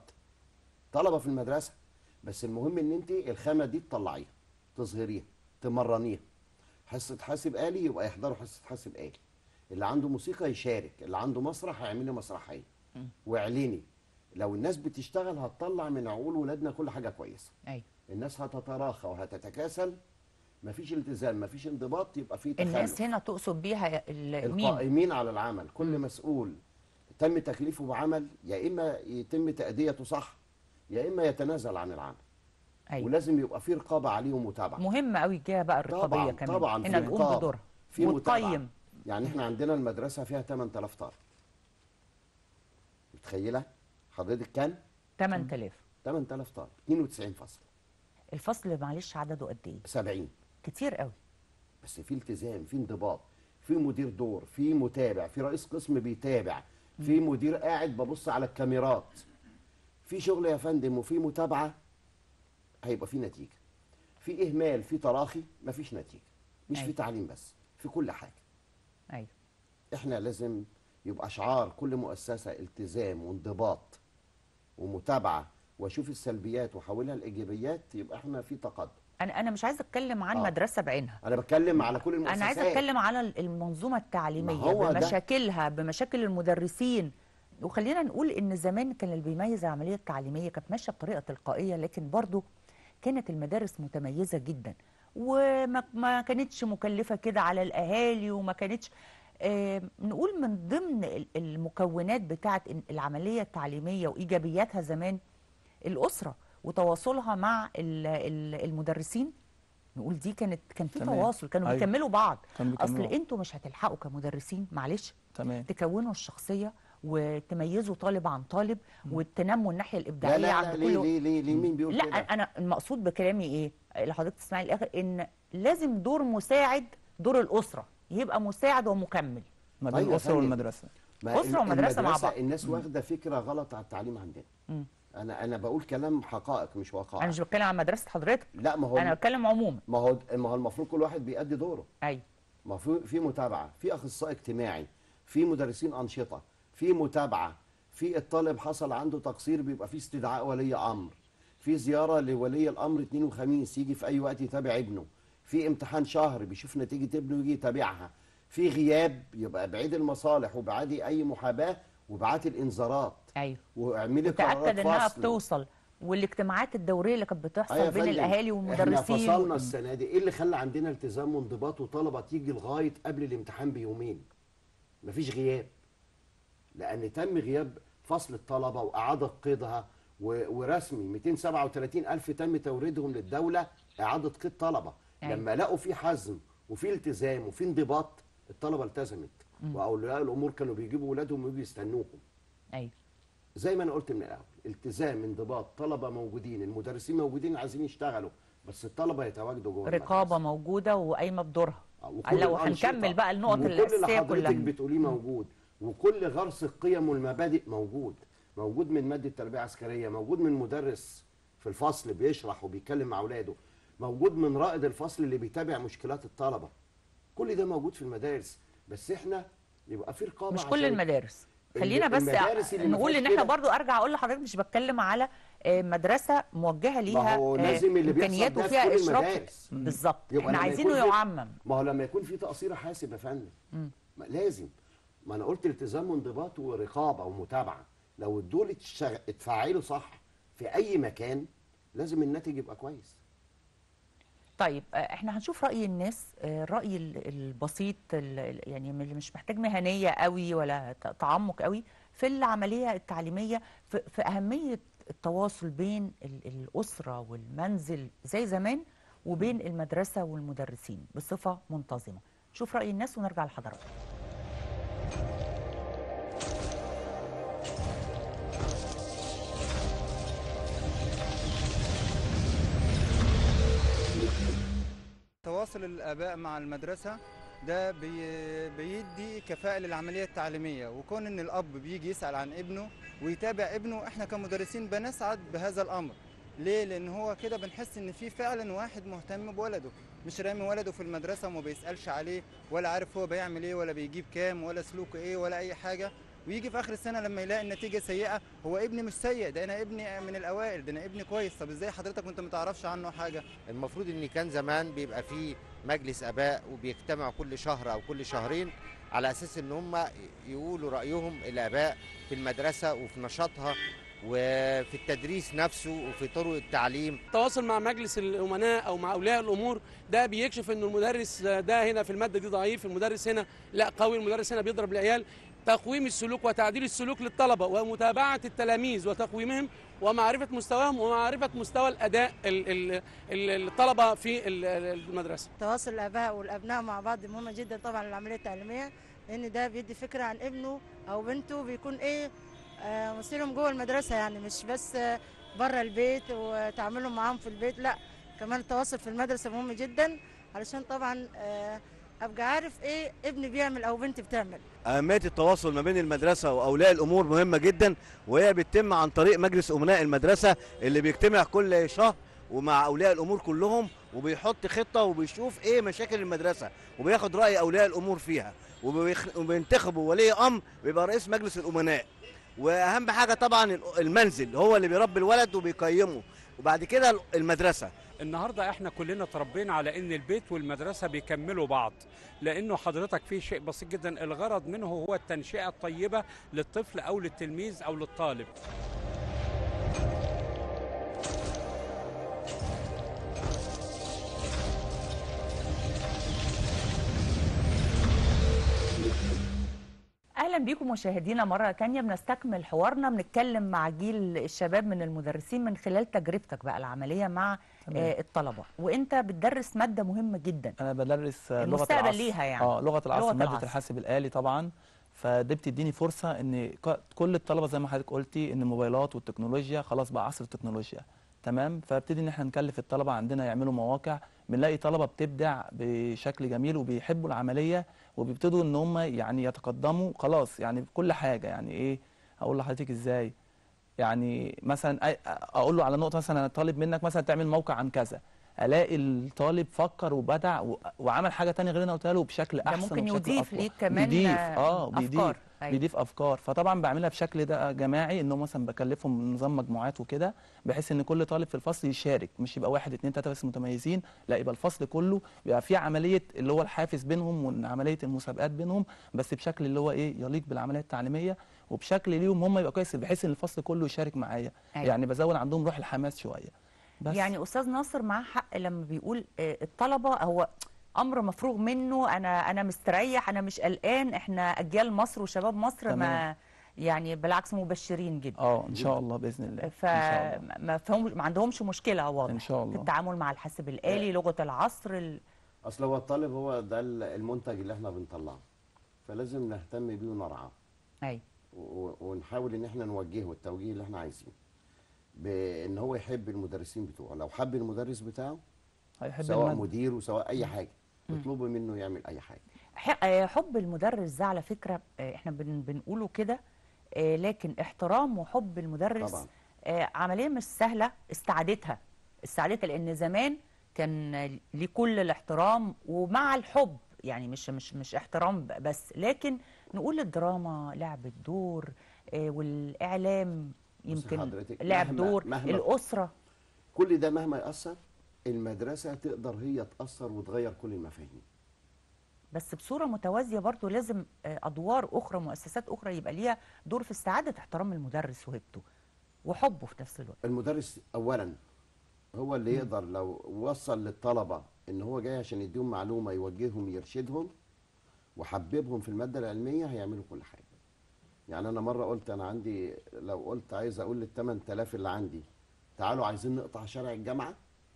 [SPEAKER 2] طلبه في المدرسه بس المهم ان انت الخامه دي تطلعيها تظهريها تمرنيها حصه حاسب آلي يبقى يحضروا حصه حاسب آلي اللي عنده موسيقى يشارك اللي عنده مسرح هيعمل له مسرحيه
[SPEAKER 1] مم.
[SPEAKER 2] واعلني لو الناس بتشتغل هتطلع من عقول ولادنا كل حاجه كويسه
[SPEAKER 1] ايوه
[SPEAKER 2] الناس هتتراخى وهتتكاسل مفيش التزام مفيش انضباط يبقى في
[SPEAKER 1] الناس
[SPEAKER 2] تخلف
[SPEAKER 1] هنا تقصد بيها ال- مين
[SPEAKER 2] القائمين على العمل كل
[SPEAKER 1] مم.
[SPEAKER 2] مسؤول تم تكليفه بعمل يا اما يتم تاديته صح يا اما يتنازل عن العمل
[SPEAKER 1] ايوه
[SPEAKER 2] ولازم يبقى في رقابه عليه ومتابعه
[SPEAKER 1] مهم قوي الجهه بقى الرقابيه
[SPEAKER 2] طبعا
[SPEAKER 1] كمان
[SPEAKER 2] طبعا في
[SPEAKER 1] هنا تقوم
[SPEAKER 2] رقابة،
[SPEAKER 1] بدورها
[SPEAKER 2] في متابعه
[SPEAKER 1] وتقيم
[SPEAKER 2] يعني احنا عندنا المدرسه فيها 8000 طالب متخيله حضرتك كام
[SPEAKER 1] 8000
[SPEAKER 2] 8000 طالب 92 فصل
[SPEAKER 1] الفصل معلش عدده قد ايه
[SPEAKER 2] 70
[SPEAKER 1] كتير قوي
[SPEAKER 2] بس في التزام في انضباط في مدير دور في متابع في رئيس قسم بيتابع في مدير قاعد ببص على الكاميرات في شغل يا فندم وفي متابعه هيبقى في نتيجه في اهمال في تراخي مفيش نتيجه مش في
[SPEAKER 1] أيوة.
[SPEAKER 2] تعليم بس في كل حاجه
[SPEAKER 1] ايوه
[SPEAKER 2] احنا لازم يبقى شعار كل مؤسسه التزام وانضباط ومتابعه واشوف السلبيات واحولها لايجابيات يبقى احنا في تقدم
[SPEAKER 1] انا انا مش عايزه اتكلم عن
[SPEAKER 2] آه.
[SPEAKER 1] مدرسه بعينها
[SPEAKER 2] انا بتكلم على كل المؤسسات
[SPEAKER 1] انا عايزه اتكلم على المنظومه التعليميه
[SPEAKER 2] ما هو ده.
[SPEAKER 1] بمشاكلها بمشاكل المدرسين وخلينا نقول ان زمان كان اللي بيميز العمليه التعليميه كانت ماشيه بطريقه تلقائيه لكن برضو كانت المدارس متميزه جدا وما ما كانتش مكلفه كده على الاهالي وما كانتش آه، نقول من ضمن ال- المكونات بتاعه العمليه التعليميه وايجابياتها زمان الاسره وتواصلها مع ال- ال- المدرسين نقول دي كانت كان في
[SPEAKER 3] تمام.
[SPEAKER 1] تواصل كانوا
[SPEAKER 3] أيوة.
[SPEAKER 1] بيكملوا بعض
[SPEAKER 3] كانوا
[SPEAKER 1] اصل
[SPEAKER 3] بيكملوا.
[SPEAKER 1] انتوا مش هتلحقوا كمدرسين معلش
[SPEAKER 3] تمام
[SPEAKER 1] تكونوا الشخصيه وتميزوا طالب عن طالب وتنموا الناحيه
[SPEAKER 2] لا
[SPEAKER 1] الابداعيه
[SPEAKER 2] لا لا
[SPEAKER 1] عند
[SPEAKER 2] ليه
[SPEAKER 1] كل
[SPEAKER 2] ليه ليه, ليه مين بيقول
[SPEAKER 1] لا
[SPEAKER 2] كده
[SPEAKER 1] انا المقصود بكلامي ايه اللي حضرتك تسمعي الاخر ان لازم دور مساعد دور الاسره يبقى مساعد ومكمل
[SPEAKER 3] ما بين
[SPEAKER 2] أيوة
[SPEAKER 3] الاسره
[SPEAKER 2] فندم.
[SPEAKER 3] والمدرسه
[SPEAKER 2] ما
[SPEAKER 1] أسرة ومدرسة مع
[SPEAKER 2] المدرسة-
[SPEAKER 1] بعض.
[SPEAKER 2] الناس واخده فكره غلط على التعليم عندنا
[SPEAKER 1] مم.
[SPEAKER 2] انا انا بقول كلام حقائق مش وقائع
[SPEAKER 1] انا مش بتكلم عن مدرسه حضرتك
[SPEAKER 2] لا ما هو
[SPEAKER 1] انا بتكلم عموما
[SPEAKER 2] ما هو ما هو المفروض كل واحد بيأدي دوره
[SPEAKER 1] ايوه
[SPEAKER 2] ما في في متابعه في اخصائي اجتماعي في مدرسين انشطه في متابعه في الطالب حصل عنده تقصير بيبقى في استدعاء ولي امر في زياره لولي الامر اثنين وخميس يجي في اي وقت يتابع ابنه في امتحان شهر بيشوف نتيجه ابنه يجي يتابعها في غياب يبقى بعيد المصالح وبعادي اي محاباه وبعات الانذارات
[SPEAKER 1] ايوه
[SPEAKER 2] واعملي قرارات
[SPEAKER 1] وتاكد انها
[SPEAKER 2] فصل.
[SPEAKER 1] بتوصل والاجتماعات الدوريه اللي كانت بتحصل
[SPEAKER 2] أيوة يا
[SPEAKER 1] بين
[SPEAKER 2] فندم.
[SPEAKER 1] الاهالي
[SPEAKER 2] احنا
[SPEAKER 1] والمدرسين
[SPEAKER 2] فصلنا السنه دي ايه اللي خلى عندنا التزام وانضباط وطلبه تيجي لغايه قبل الامتحان بيومين مفيش غياب لان تم غياب فصل الطلبه واعاده قيدها و- ورسمي 237 الف تم توريدهم للدوله اعاده قيد طلبه
[SPEAKER 1] أيوة.
[SPEAKER 2] لما لقوا في حزم وفي التزام وفي انضباط الطلبه التزمت واولياء الامور كانوا بيجيبوا ولادهم ويجوا يستنوهم
[SPEAKER 1] ايوه
[SPEAKER 2] زي ما انا قلت من الاول التزام انضباط طلبه موجودين المدرسين موجودين عايزين يشتغلوا بس الطلبه يتواجدوا جوه
[SPEAKER 1] رقابه
[SPEAKER 2] المدرسة.
[SPEAKER 1] موجوده وقايمه بدورها
[SPEAKER 2] آه، وكل
[SPEAKER 1] لو
[SPEAKER 2] الأنشطة
[SPEAKER 1] هنكمل بقى النقط
[SPEAKER 2] وكل
[SPEAKER 1] الاساسيه
[SPEAKER 2] اللي حضرتك
[SPEAKER 1] كلها
[SPEAKER 2] بتقوليه موجود وكل غرس القيم والمبادئ موجود موجود من ماده تربيه عسكريه موجود من مدرس في الفصل بيشرح وبيتكلم مع اولاده موجود من رائد الفصل اللي بيتابع مشكلات الطلبه كل ده موجود في المدارس بس احنا يبقى في رقابه
[SPEAKER 1] مش كل
[SPEAKER 2] عشان
[SPEAKER 1] المدارس خلينا بس
[SPEAKER 2] المدارس اللي ما
[SPEAKER 1] نقول
[SPEAKER 2] فيهاش
[SPEAKER 1] ان احنا
[SPEAKER 2] كده.
[SPEAKER 1] برضو ارجع اقول لحضرتك مش بتكلم على آه، مدرسه موجهه
[SPEAKER 2] ما
[SPEAKER 1] ليها
[SPEAKER 2] هو
[SPEAKER 1] آه،
[SPEAKER 2] لازم اللي بيحصل
[SPEAKER 1] امكانيات
[SPEAKER 2] ده في
[SPEAKER 1] وفيها
[SPEAKER 2] كل
[SPEAKER 1] اشراف
[SPEAKER 2] المدارس.
[SPEAKER 1] بالظبط
[SPEAKER 2] يبقى
[SPEAKER 1] احنا
[SPEAKER 2] لما
[SPEAKER 1] عايزينه
[SPEAKER 2] يكون في-
[SPEAKER 1] يعمم
[SPEAKER 2] ما هو لما يكون في تقصير حاسب يا فندم ما لازم ما انا قلت التزام وانضباط ورقابه ومتابعه لو الدول اتشغ- اتفعلوا صح في اي مكان لازم الناتج يبقى كويس
[SPEAKER 1] طيب آه، احنا هنشوف راي الناس آه، الراي ال- البسيط ال- ال- يعني اللي مش محتاج مهنيه قوي ولا ت- تعمق قوي في العمليه التعليميه في, في اهميه التواصل بين ال- الاسره والمنزل زي زمان وبين المدرسه والمدرسين بصفه منتظمه شوف راي الناس ونرجع لحضراتكم
[SPEAKER 4] تواصل الآباء مع المدرسة ده بي- بيدي كفاءة للعملية التعليمية وكون إن الأب بيجي يسأل عن ابنه ويتابع ابنه إحنا كمدرسين بنسعد بهذا الأمر ليه؟ لأن هو كده بنحس إن في فعلا واحد مهتم بولده مش رامي ولده في المدرسة وما بيسألش عليه ولا عارف هو بيعمل إيه ولا بيجيب كام ولا سلوكه إيه ولا أي حاجة ويجي في آخر السنة لما يلاقي النتيجة سيئة هو ابني مش سيء ده أنا ابني من الأوائل ده أنا ابني كويس طب إزاي حضرتك وأنت ما تعرفش عنه حاجة
[SPEAKER 5] المفروض ان كان زمان بيبقى فيه مجلس اباء وبيجتمعوا كل شهر او كل شهرين على اساس ان هم يقولوا رايهم الاباء في المدرسه وفي نشاطها وفي التدريس نفسه وفي طرق التعليم
[SPEAKER 6] التواصل مع مجلس الامناء او مع اولياء الامور ده بيكشف ان المدرس ده هنا في الماده دي ضعيف المدرس هنا لا قوي المدرس هنا بيضرب العيال تقويم السلوك وتعديل السلوك للطلبه ومتابعه التلاميذ وتقويمهم ومعرفه مستواهم ومعرفه مستوى الاداء ال- ال- ال- الطلبه في ال- المدرسه
[SPEAKER 7] تواصل الاباء والابناء مع بعض مهمه جدا طبعا للعمليه التعليميه لان ده بيدي فكره عن ابنه او بنته بيكون ايه آه، مصيرهم جوه المدرسه يعني مش بس آه، بره البيت وتعاملهم معاهم في البيت لا كمان التواصل في المدرسه مهم جدا علشان طبعا آه، ابقى عارف ايه ابني بيعمل او بنتي بتعمل
[SPEAKER 8] أهمية التواصل ما بين المدرسة وأولياء الأمور مهمة جدا وهي بتتم عن طريق مجلس أمناء المدرسة اللي بيجتمع كل شهر ومع أولياء الأمور كلهم وبيحط خطة وبيشوف إيه مشاكل المدرسة وبياخد رأي أولياء الأمور فيها وبيخ- وبينتخبوا ولي أمر بيبقى رئيس مجلس الأمناء وأهم حاجة طبعا المنزل هو اللي بيربي الولد وبيقيمه وبعد كده المدرسة
[SPEAKER 9] النهارده احنا كلنا تربينا على ان البيت والمدرسه بيكملوا بعض لانه حضرتك في شيء بسيط جدا الغرض منه هو التنشئه الطيبه للطفل او للتلميذ او للطالب
[SPEAKER 1] اهلا بيكم مشاهدينا مره تانية بنستكمل حوارنا بنتكلم مع جيل الشباب من المدرسين من خلال تجربتك بقى العمليه مع
[SPEAKER 3] تمام.
[SPEAKER 1] آه الطلبه وانت بتدرس ماده مهمه جدا
[SPEAKER 3] انا بدرس آه، لغه
[SPEAKER 1] المستقبل
[SPEAKER 3] العصر
[SPEAKER 1] ليها يعني.
[SPEAKER 3] اه لغه العصر
[SPEAKER 1] لغة
[SPEAKER 3] ماده
[SPEAKER 1] العصر.
[SPEAKER 3] الحاسب الالي طبعا فدي بتديني فرصه ان ك- كل الطلبه زي ما حضرتك قلتي ان الموبايلات والتكنولوجيا خلاص بقى عصر التكنولوجيا تمام فابتدي ان احنا نكلف الطلبه عندنا يعملوا مواقع بنلاقي طلبه بتبدع بشكل جميل وبيحبوا العمليه وبيبتدوا ان هم يعني يتقدموا خلاص يعني في كل حاجه يعني ايه اقول لحضرتك ازاي يعني مثلا أي- اقول له على نقطه مثلا انا طالب منك مثلا تعمل موقع عن كذا الاقي الطالب فكر وبدع و- وعمل حاجه تانية غير اللي انا قلتها له بشكل
[SPEAKER 1] ده
[SPEAKER 3] احسن
[SPEAKER 1] ممكن
[SPEAKER 3] وبشكل
[SPEAKER 1] يضيف
[SPEAKER 3] أقوى.
[SPEAKER 1] ليك كمان
[SPEAKER 3] بيضيف
[SPEAKER 1] آه،
[SPEAKER 3] اه بيضيف
[SPEAKER 1] أفكار. أيوة.
[SPEAKER 3] بيضيف افكار فطبعا بعملها بشكل ده جماعي انه مثلا بكلفهم نظام مجموعات وكده بحيث ان كل طالب في الفصل يشارك مش يبقى واحد اتنين تلاته بس متميزين لا يبقى الفصل كله بيبقى في عمليه اللي هو الحافز بينهم وعمليه المسابقات بينهم بس بشكل اللي هو ايه يليق بالعمليه التعليميه وبشكل ليهم هم يبقى كويس بحيث ان الفصل كله يشارك معايا
[SPEAKER 1] أيوة.
[SPEAKER 3] يعني بزود عندهم روح الحماس شويه بس
[SPEAKER 1] يعني استاذ ناصر معاه حق لما بيقول آه، الطلبه هو امر مفروغ منه انا انا مستريح انا مش قلقان احنا اجيال مصر وشباب مصر ما
[SPEAKER 3] تمام.
[SPEAKER 1] يعني بالعكس مبشرين جدا
[SPEAKER 3] اه ان شاء الله باذن الله ان شاء الله
[SPEAKER 1] فما فهم ما عندهمش مشكله واضح
[SPEAKER 3] ان شاء
[SPEAKER 1] في
[SPEAKER 3] الله
[SPEAKER 1] التعامل مع الحاسب الالي لغه العصر ال...
[SPEAKER 2] اصل هو الطالب هو ده ال- المنتج اللي احنا بنطلعه فلازم نهتم بيه ونرعاه
[SPEAKER 1] ايوه
[SPEAKER 2] و- ونحاول ان احنا نوجهه التوجيه اللي احنا عايزينه بان هو يحب المدرسين بتوعه لو حب المدرس بتاعه
[SPEAKER 3] هيحب
[SPEAKER 2] سواء
[SPEAKER 3] المادة.
[SPEAKER 2] مديره سواء اي حاجه اطلبوا منه يعمل اي حاجه
[SPEAKER 1] ح- آه، حب المدرس ده على فكره آه، احنا بن بنقوله كده آه، لكن احترام وحب المدرس
[SPEAKER 2] طبعا
[SPEAKER 1] آه، عمليه مش سهله استعادتها استعادتها لان زمان كان ليه كل الاحترام ومع الحب يعني مش مش مش احترام ب- بس لكن نقول الدراما لعبت دور آه، والاعلام
[SPEAKER 2] بصي
[SPEAKER 1] يمكن
[SPEAKER 2] حضرتك،
[SPEAKER 1] لعب
[SPEAKER 2] مهما-
[SPEAKER 1] دور
[SPEAKER 2] مهما-
[SPEAKER 1] الاسره
[SPEAKER 2] كل ده مهما ياثر المدرسه تقدر هي تاثر وتغير كل المفاهيم
[SPEAKER 1] بس بصوره متوازيه برضو لازم آه، ادوار اخرى مؤسسات اخرى يبقى ليها دور في استعاده احترام المدرس وهيبته وحبه في نفس الوقت
[SPEAKER 2] المدرس اولا هو اللي يقدر لو وصل للطلبه ان هو جاي عشان يديهم معلومه يوجههم يرشدهم وحببهم في الماده العلميه هيعملوا كل حاجه يعني انا مره قلت انا عندي لو قلت عايز اقول لل 8000 اللي عندي تعالوا عايزين نقطع شارع الجامعه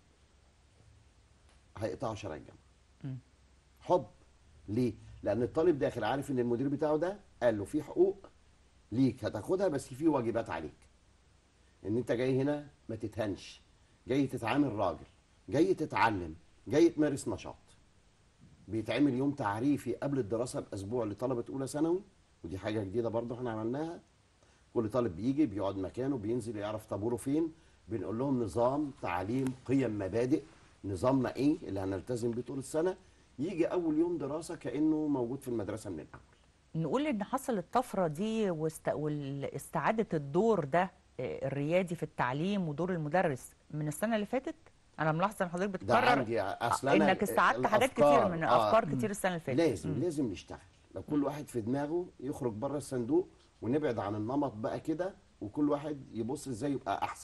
[SPEAKER 2] هيقطعوا شارع الجامعه
[SPEAKER 1] مم.
[SPEAKER 2] حب ليه لان الطالب داخل عارف ان المدير بتاعه ده قال له في حقوق ليك هتاخدها بس في واجبات عليك ان انت جاي هنا ما تتهنش جاي تتعامل راجل جاي تتعلم جاي تمارس نشاط بيتعمل يوم تعريفي قبل الدراسه باسبوع لطلبه اولى ثانوي ودي حاجه جديده برضه احنا عملناها كل طالب بيجي بيقعد مكانه بينزل يعرف طابوره فين بنقول لهم نظام تعليم قيم مبادئ نظامنا ايه اللي هنلتزم بيه طول السنه يجي اول يوم دراسه كانه موجود في المدرسه من الاول
[SPEAKER 1] نقول ان حصل الطفره دي واست... واستعاده الدور ده آه، الريادي في التعليم ودور المدرس من السنه اللي فاتت انا ملاحظه ان حضرتك
[SPEAKER 2] ده
[SPEAKER 1] بتكرر
[SPEAKER 2] عندي اصل انا
[SPEAKER 1] انك استعدت حاجات
[SPEAKER 2] الأفكار،
[SPEAKER 1] كتير من
[SPEAKER 2] آه،
[SPEAKER 1] افكار كتير السنه اللي فاتت
[SPEAKER 2] لازم
[SPEAKER 1] مم.
[SPEAKER 2] لازم نشتغل لو كل واحد في دماغه يخرج بره الصندوق ونبعد عن النمط بقى كده وكل واحد يبص ازاي يبقى احسن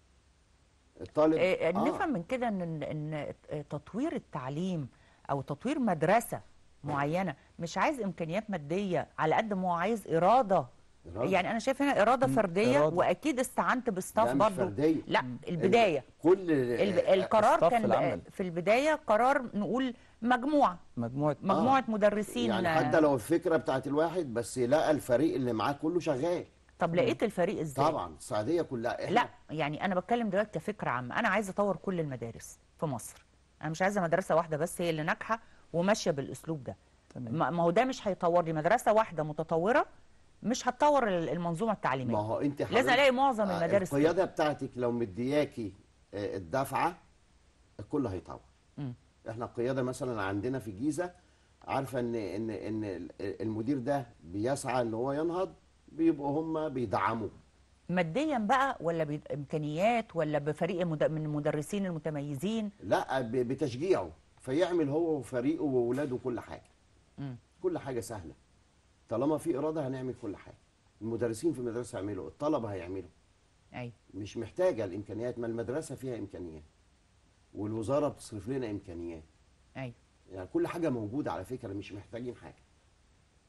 [SPEAKER 2] الطالب
[SPEAKER 1] آه، نفهم من كده ان ان تطوير التعليم او تطوير مدرسه معينه مش عايز امكانيات ماديه على قد ما هو عايز اراده
[SPEAKER 2] إرادة.
[SPEAKER 1] يعني انا شايف هنا اراده
[SPEAKER 3] مم،
[SPEAKER 1] فرديه
[SPEAKER 3] إرادة.
[SPEAKER 1] واكيد استعنت بستاف
[SPEAKER 2] لا مش
[SPEAKER 1] برضه
[SPEAKER 2] فردية.
[SPEAKER 1] لا البدايه
[SPEAKER 2] كل
[SPEAKER 1] الب... القرار
[SPEAKER 3] استاف
[SPEAKER 1] كان
[SPEAKER 3] العمل.
[SPEAKER 1] في البدايه قرار نقول مجموعه
[SPEAKER 3] مجموعه
[SPEAKER 1] مجموعه مدرسين
[SPEAKER 2] يعني حتى لو الفكره بتاعت الواحد بس لقى الفريق اللي معاه كله شغال
[SPEAKER 1] طب لقيت الفريق ازاي
[SPEAKER 2] طبعا السعوديه كلها احنا
[SPEAKER 1] لا يعني انا بتكلم دلوقتي كفكره عامه انا عايزه اطور كل المدارس في مصر انا مش عايزه مدرسه واحده بس هي اللي ناجحه وماشيه بالاسلوب ده
[SPEAKER 3] تمام
[SPEAKER 1] ما ما هو ده مش هيطور لي مدرسه واحده متطوره مش هتطور ال- المنظومه
[SPEAKER 2] ما
[SPEAKER 1] التعليميه
[SPEAKER 2] هو انت
[SPEAKER 1] لازم
[SPEAKER 2] حضرتك-
[SPEAKER 1] الاقي معظم
[SPEAKER 2] آه،
[SPEAKER 1] المدارس كده.
[SPEAKER 2] القياده بتاعتك لو مدياكي آه، الدفعه الكل هيطور
[SPEAKER 1] مم.
[SPEAKER 2] احنا القياده مثلا عندنا في الجيزه عارفه ان ان ان ال- المدير ده بيسعى ان هو ينهض بيبقوا هم بيدعموه
[SPEAKER 1] ماديا بقى ولا بامكانيات ولا بفريق مد- من المدرسين المتميزين
[SPEAKER 2] لا ب- بتشجيعه فيعمل هو وفريقه وولاده كل حاجه
[SPEAKER 1] مم.
[SPEAKER 2] كل حاجه سهله طالما في اراده هنعمل كل حاجه المدرسين في المدرسه يعملوا الطلبه هيعملوا
[SPEAKER 1] ايوه
[SPEAKER 2] مش محتاجه الامكانيات ما المدرسه فيها امكانيات والوزاره بتصرف لنا امكانيات
[SPEAKER 1] ايوه
[SPEAKER 2] يعني كل حاجه موجوده على فكره مش محتاجين حاجه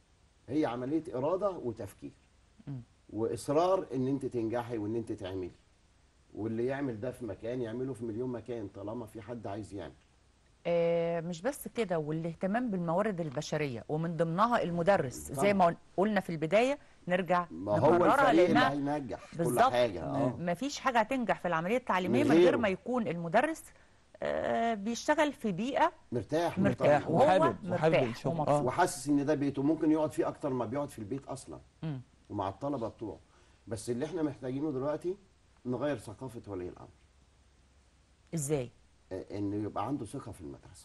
[SPEAKER 2] هي عمليه اراده وتفكير
[SPEAKER 1] مم.
[SPEAKER 2] واصرار ان انت تنجحي وان انت تعملي واللي يعمل ده في مكان يعمله في مليون مكان طالما في حد عايز يعمل
[SPEAKER 1] آه، مش بس كده والاهتمام بالموارد البشريه ومن ضمنها المدرس زي
[SPEAKER 2] طبعا.
[SPEAKER 1] ما قلنا في البدايه نرجع
[SPEAKER 2] ما هو
[SPEAKER 1] نكررها
[SPEAKER 2] الفريق اللي
[SPEAKER 1] لانها
[SPEAKER 2] هينجح في كل
[SPEAKER 1] بالظبط
[SPEAKER 2] حاجه اه
[SPEAKER 1] مفيش حاجه هتنجح في العمليه التعليميه
[SPEAKER 2] من
[SPEAKER 1] من غير
[SPEAKER 2] غيره.
[SPEAKER 1] ما يكون المدرس آه، بيشتغل في بيئه
[SPEAKER 2] مرتاح
[SPEAKER 1] مرتاح
[SPEAKER 2] مرتاح
[SPEAKER 1] وهو
[SPEAKER 3] وحابب- وحابب
[SPEAKER 1] مرتاح
[SPEAKER 3] الشغل.
[SPEAKER 1] ومبسوط
[SPEAKER 3] آه.
[SPEAKER 2] وحاسس ان ده بيته ممكن يقعد فيه اكتر ما بيقعد في البيت اصلا
[SPEAKER 1] مم.
[SPEAKER 2] ومع الطلبه بتوعه بس اللي احنا محتاجينه دلوقتي نغير ثقافه ولي الامر
[SPEAKER 1] ازاي
[SPEAKER 2] آه، انه يبقى عنده ثقه في المدرسه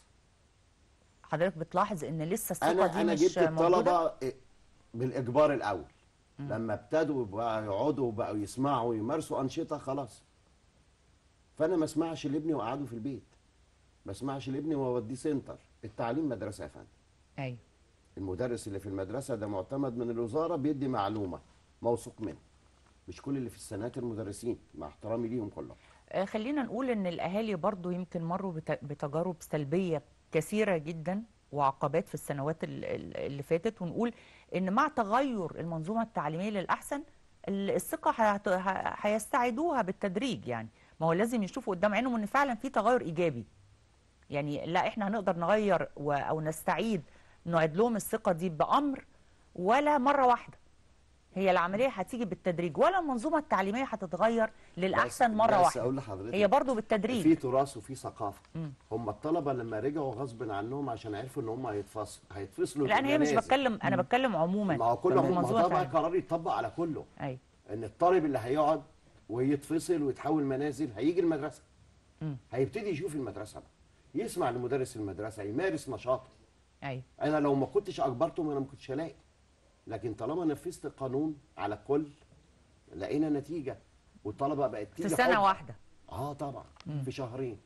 [SPEAKER 1] حضرتك بتلاحظ ان لسه الثقه
[SPEAKER 2] انا
[SPEAKER 1] دي
[SPEAKER 2] انا
[SPEAKER 1] مش
[SPEAKER 2] جبت
[SPEAKER 1] موجوده
[SPEAKER 2] الطلبه آه، بالاجبار الاول لما ابتدوا بقى يقعدوا بقوا يسمعوا ويمارسوا انشطه خلاص فانا ما اسمعش لابني واقعده في البيت ما اسمعش لابني واوديه سنتر التعليم مدرسه يا فندم
[SPEAKER 1] ايوه
[SPEAKER 2] المدرس اللي في المدرسه ده معتمد من الوزاره بيدي معلومه موثوق منه مش كل اللي في السنات المدرسين مع احترامي ليهم كلهم
[SPEAKER 1] آه، خلينا نقول ان الاهالي برضو يمكن مروا بت- بتجارب سلبيه كثيره جدا وعقبات في السنوات ال- ال- اللي فاتت ونقول ان مع تغير المنظومه التعليميه للاحسن ال- الثقه هيعت- ه- هيستعيدوها بالتدريج يعني ما هو لازم يشوفوا قدام عينهم ان فعلا في تغير ايجابي يعني لا احنا هنقدر نغير و- او نستعيد نعيد لهم الثقه دي بامر ولا مره واحده هي العمليه هتيجي بالتدريج ولا المنظومه التعليميه هتتغير للاحسن
[SPEAKER 2] بس-
[SPEAKER 1] مره
[SPEAKER 2] بس
[SPEAKER 1] واحده
[SPEAKER 2] اقول لحضرتك
[SPEAKER 1] هي برضو بالتدريج
[SPEAKER 2] في تراث وفي ثقافه
[SPEAKER 1] مم.
[SPEAKER 2] هم الطلبه لما رجعوا غصب عنهم عشان عرفوا ان هم هيتفصلوا هيتفصلوا
[SPEAKER 1] لان هي مش
[SPEAKER 2] بالمنازل.
[SPEAKER 1] بتكلم انا بتكلم عموما
[SPEAKER 2] ما هو كله
[SPEAKER 1] في
[SPEAKER 2] ما هو
[SPEAKER 1] المنظومة
[SPEAKER 2] ده بقى
[SPEAKER 1] التعليمية.
[SPEAKER 2] قرار يتطبق على كله
[SPEAKER 1] ايوه
[SPEAKER 2] ان الطالب اللي هيقعد ويتفصل ويتحول منازل هيجي المدرسه
[SPEAKER 1] مم.
[SPEAKER 2] هيبتدي يشوف المدرسه بقى يسمع لمدرس المدرسه يمارس نشاطه
[SPEAKER 1] ايوه
[SPEAKER 2] انا لو ما كنتش اجبرته ما انا ما كنتش هلاقي لكن طالما نفذت القانون على الكل لقينا نتيجه والطلبه بقت
[SPEAKER 1] في
[SPEAKER 2] تيجي
[SPEAKER 1] سنه
[SPEAKER 2] حب.
[SPEAKER 1] واحده
[SPEAKER 2] اه طبعا
[SPEAKER 1] مم.
[SPEAKER 2] في شهرين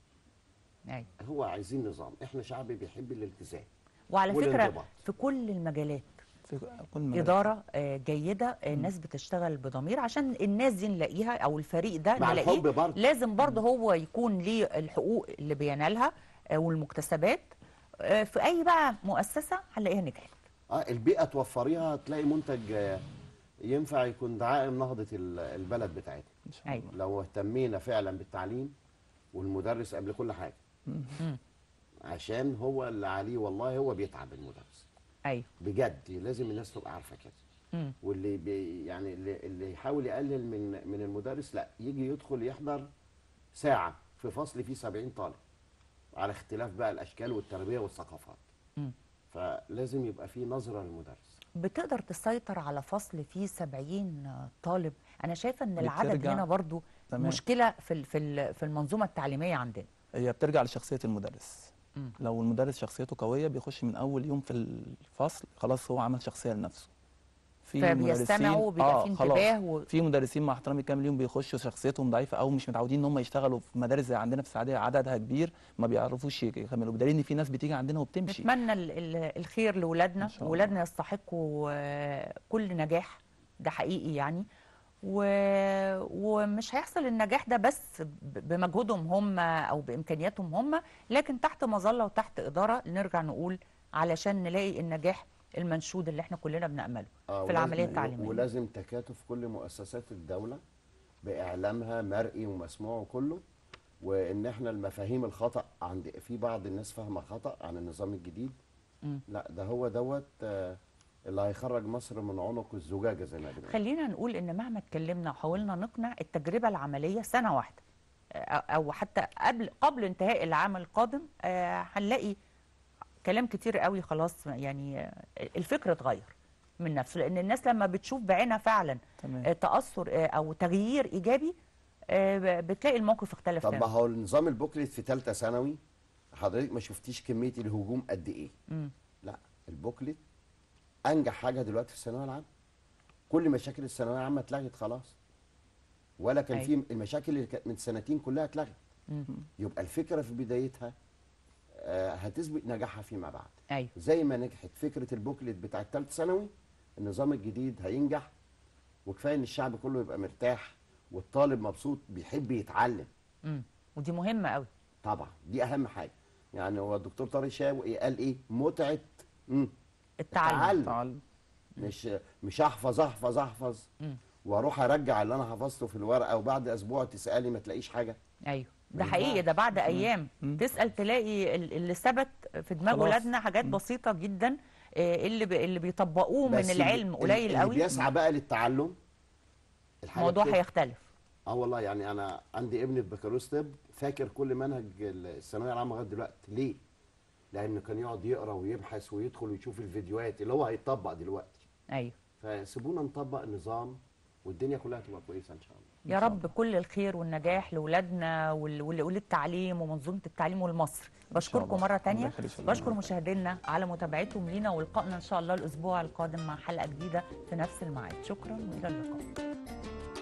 [SPEAKER 1] ايوه
[SPEAKER 2] هو عايزين نظام احنا شعب بيحب الالتزام
[SPEAKER 1] وعلى فكره
[SPEAKER 2] والانضباط.
[SPEAKER 1] في كل المجالات
[SPEAKER 3] في كل مجال.
[SPEAKER 1] اداره آه، جيده آه، الناس بتشتغل بضمير عشان الناس دي نلاقيها او الفريق ده
[SPEAKER 2] مع
[SPEAKER 1] نلاقيه
[SPEAKER 2] الحب برضه.
[SPEAKER 1] لازم برضه هو يكون ليه الحقوق اللي بينالها آه، والمكتسبات آه، في اي بقى مؤسسه هنلاقيها نجحت
[SPEAKER 2] اه البيئه توفريها تلاقي منتج آه، ينفع يكون دعائم نهضه ال- البلد بتاعتنا
[SPEAKER 3] إن شاء
[SPEAKER 1] ايوه
[SPEAKER 2] لو اهتمينا فعلا بالتعليم والمدرس قبل كل حاجه
[SPEAKER 1] مم.
[SPEAKER 2] عشان هو اللي عليه والله هو بيتعب المدرس
[SPEAKER 1] ايوه
[SPEAKER 2] بجد لازم الناس تبقى عارفه كده
[SPEAKER 1] مم.
[SPEAKER 2] واللي بي يعني اللي, اللي يحاول يقلل من من المدرس لا يجي يدخل يحضر ساعه في فصل فيه 70 طالب على اختلاف بقى الاشكال والتربيه والثقافات
[SPEAKER 1] مم.
[SPEAKER 2] فلازم يبقى في نظره للمدرس
[SPEAKER 1] بتقدر تسيطر على فصل فيه 70 طالب انا شايفه ان العدد
[SPEAKER 3] بترجع-
[SPEAKER 1] هنا برضو
[SPEAKER 3] تمام.
[SPEAKER 1] مشكله في ال- في ال- في المنظومه التعليميه عندنا
[SPEAKER 3] هي بترجع لشخصية المدرس
[SPEAKER 1] مم.
[SPEAKER 3] لو المدرس شخصيته قوية بيخش من أول يوم في الفصل خلاص هو عمل شخصية لنفسه في
[SPEAKER 1] فبيستمعوا وبيبقى في
[SPEAKER 3] خلاص.
[SPEAKER 1] انتباه و...
[SPEAKER 3] في مدرسين مع احترامي الكامل ليهم بيخشوا شخصيتهم ضعيفه او مش متعودين ان هم يشتغلوا في مدارس زي عندنا في السعوديه عددها كبير ما بيعرفوش يكملوا بدليل ان في ناس بتيجي عندنا وبتمشي
[SPEAKER 1] نتمنى ال- ال- الخير لاولادنا
[SPEAKER 3] إن شاء الله.
[SPEAKER 1] واولادنا يستحقوا آه، كل نجاح ده حقيقي يعني و... ومش هيحصل النجاح ده بس ب- بمجهودهم هم او بامكانياتهم هم لكن تحت مظله وتحت اداره نرجع نقول علشان نلاقي النجاح المنشود اللي احنا كلنا بنامله
[SPEAKER 2] آه،
[SPEAKER 1] في العمليه
[SPEAKER 2] ولازم-
[SPEAKER 1] التعليميه
[SPEAKER 2] ولازم تكاتف كل مؤسسات الدولة بإعلامها مرئي ومسموع وكله وإن إحنا المفاهيم الخطأ عند في بعض الناس فاهمة خطأ عن النظام الجديد
[SPEAKER 1] مم.
[SPEAKER 2] لا ده هو دوت آه، اللي هيخرج مصر من عنق الزجاجة زي ما بنقول
[SPEAKER 1] خلينا نقول ان مهما اتكلمنا وحاولنا نقنع التجربه العمليه سنه واحده آه، او حتى قبل قبل انتهاء العام القادم آه، هنلاقي كلام كتير قوي خلاص يعني آه، الفكر اتغير من نفسه لان الناس لما بتشوف بعينها فعلا
[SPEAKER 3] تمام
[SPEAKER 1] آه، تاثر آه، او تغيير ايجابي آه، بتلاقي الموقف اختلف
[SPEAKER 2] طب ما
[SPEAKER 1] تماما
[SPEAKER 2] هو النظام البوكلت في ثالثة ثانوي حضرتك ما شفتيش كمية الهجوم قد إيه
[SPEAKER 1] مم.
[SPEAKER 2] لا البوكلت أنجح حاجة دلوقتي في الثانوية العامة كل مشاكل الثانوية العامة اتلغت خلاص ولا كان
[SPEAKER 1] أيوة.
[SPEAKER 2] في المشاكل اللي كانت من سنتين كلها اتلغت
[SPEAKER 1] مم.
[SPEAKER 2] يبقى الفكره في بدايتها آه، هتثبت نجاحها فيما بعد
[SPEAKER 1] ايوه
[SPEAKER 2] زي ما نجحت فكره البوكلت بتاع الثالث ثانوي النظام الجديد هينجح وكفايه ان الشعب كله يبقى مرتاح والطالب مبسوط بيحب يتعلم
[SPEAKER 1] مم. ودي مهمه قوي
[SPEAKER 2] طبعا دي اهم حاجه يعني هو الدكتور طارق شاوقي قال ايه متعه مم.
[SPEAKER 1] التعلم
[SPEAKER 2] التعلم
[SPEAKER 3] تعال
[SPEAKER 2] مش مش احفظ احفظ احفظ
[SPEAKER 1] مم.
[SPEAKER 2] واروح ارجع اللي انا حفظته في الورقه وبعد اسبوع تسالي ما تلاقيش حاجه
[SPEAKER 1] ايوه
[SPEAKER 2] ما
[SPEAKER 1] ده حقيقي ده بعد ايام
[SPEAKER 3] مم.
[SPEAKER 1] تسال تلاقي ال- اللي ثبت في دماغ
[SPEAKER 3] خلاص.
[SPEAKER 1] ولادنا حاجات
[SPEAKER 3] مم.
[SPEAKER 1] بسيطه جدا آه، اللي ب- اللي بيطبقوه من
[SPEAKER 2] بس
[SPEAKER 1] العلم
[SPEAKER 2] اللي-
[SPEAKER 1] قليل
[SPEAKER 2] اللي
[SPEAKER 1] قوي
[SPEAKER 2] بيسعى بقى للتعلم الحاجة
[SPEAKER 1] الموضوع
[SPEAKER 2] بتبقى-
[SPEAKER 1] هيختلف
[SPEAKER 2] اه والله يعني انا عندي ابني في بكالوريوس طب فاكر كل منهج الثانويه العامه لغايه دلوقتي ليه؟ لانه كان يقعد يقرا ويبحث ويدخل ويشوف الفيديوهات اللي هو هيطبق دلوقتي
[SPEAKER 1] ايوه
[SPEAKER 2] فسيبونا نطبق نظام والدنيا كلها تبقى كويسه ان شاء الله
[SPEAKER 1] يا رب كل الخير والنجاح لاولادنا وال- وال- وللتعليم ومنظومه التعليم ولمصر بشكركم
[SPEAKER 3] الله.
[SPEAKER 1] مره
[SPEAKER 3] الله
[SPEAKER 1] تانية
[SPEAKER 3] يخليك.
[SPEAKER 1] بشكر مشاهدينا على متابعتهم لينا ولقائنا ان شاء الله الاسبوع القادم مع حلقه جديده في نفس الميعاد شكرا والى اللقاء